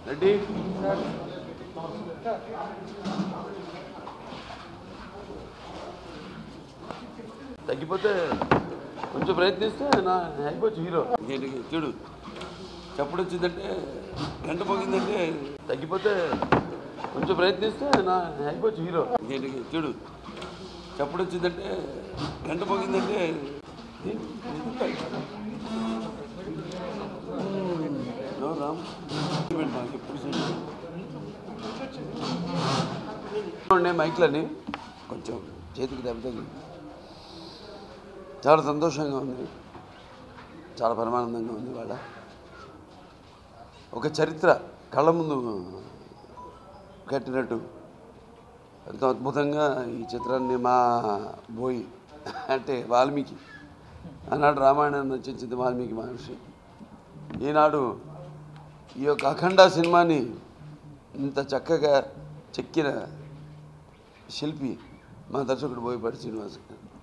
రెడ్డి తగ్గిపోతే కొంచెం ప్రయత్నిస్తే నా అయిపోవచ్చు హీరో ఇంకేంటి చూడు చప్పుడు వచ్చిందంటే గంట పోగిందంటే తగ్గిపోతే కొంచెం ప్రయత్నిస్తే నా అయిపోవచ్చు హీరో ఇంకేంటి చూడు చప్పుడు వచ్చిందంటే గంట పోగిందంటే నో రామ్ నాకు ఎప్పుడు ఉండే మైక్లని కొంచెం చేతికి దెబ్బ తగిలింది చాలా సంతోషంగా ఉంది చాలా పరమానందంగా ఉంది వాళ్ళ ఒక చరిత్ర కళ్ళ ముందు కట్టినట్టు ఎంతో అద్భుతంగా ఈ చిత్రాన్ని మా బోయి అంటే వాల్మీకి ఆనాడు రామాయణాన్ని రచించింది వాల్మీకి మహర్షి ఈనాడు ఈ యొక్క అఖండ సినిమాని ఇంత చక్కగా చెక్కిన శిల్పి మా దర్శకుడు బోయపాటి శ్రీనివాస్ గారు